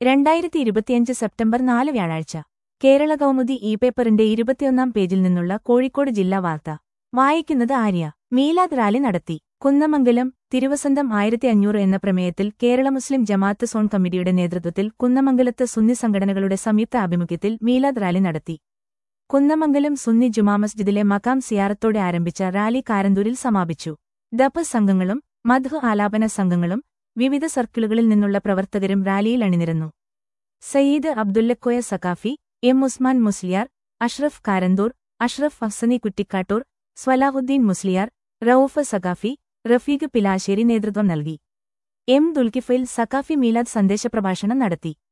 രണ്ടായിരത്തി ഇരുപത്തിയഞ്ച് സെപ്റ്റംബർ നാല് വ്യാഴാഴ്ച കേരള കൗമുദി ഇ പേപ്പറിന്റെ ഇരുപത്തിയൊന്നാം പേജിൽ നിന്നുള്ള കോഴിക്കോട് ജില്ലാ വാർത്ത വായിക്കുന്നത് ആര്യ മീലാദ് റാലി നടത്തി കുന്നമംഗലം തിരുവസന്തം ആയിരത്തി അഞ്ഞൂറ് എന്ന പ്രമേയത്തിൽ കേരള മുസ്ലിം ജമാഅത്ത് സോൺ കമ്മിറ്റിയുടെ നേതൃത്വത്തിൽ കുന്നമംഗലത്ത് സുന്നി സംഘടനകളുടെ സംയുക്ത ആഭിമുഖ്യത്തിൽ മീലാദ് റാലി നടത്തി കുന്നമംഗലം സുന്നി ജുമാ മസ്ജിദിലെ മക്കാം സിയാറത്തോടെ ആരംഭിച്ച റാലി കാരന്തൂരിൽ സമാപിച്ചു ദപ് സംഘങ്ങളും മധു ആലാപന സംഘങ്ങളും വിവിധ സർക്കിളുകളിൽ നിന്നുള്ള പ്രവർത്തകരും റാലിയിൽ അണിനിരന്നു സയ്യിദ് അബ്ദുല്ലക്കോയ സക്കാഫി എം ഉസ്മാൻ മുസ്ലിയാർ അഷ്റഫ് കാരന്തൂർ അഷ്റഫ് ഹസനി കുറ്റിക്കാട്ടൂർ സ്വലാഹുദ്ദീൻ മുസ്ലിയാർ റൌഫ് സഖാഫി റഫീഖ് പിലാശ്ശേരി നേതൃത്വം നൽകി എം ദുൽക്കിഫയിൽ സക്കാഫി മീലാദ് സന്ദേശപ്രഭാഷണം നടത്തി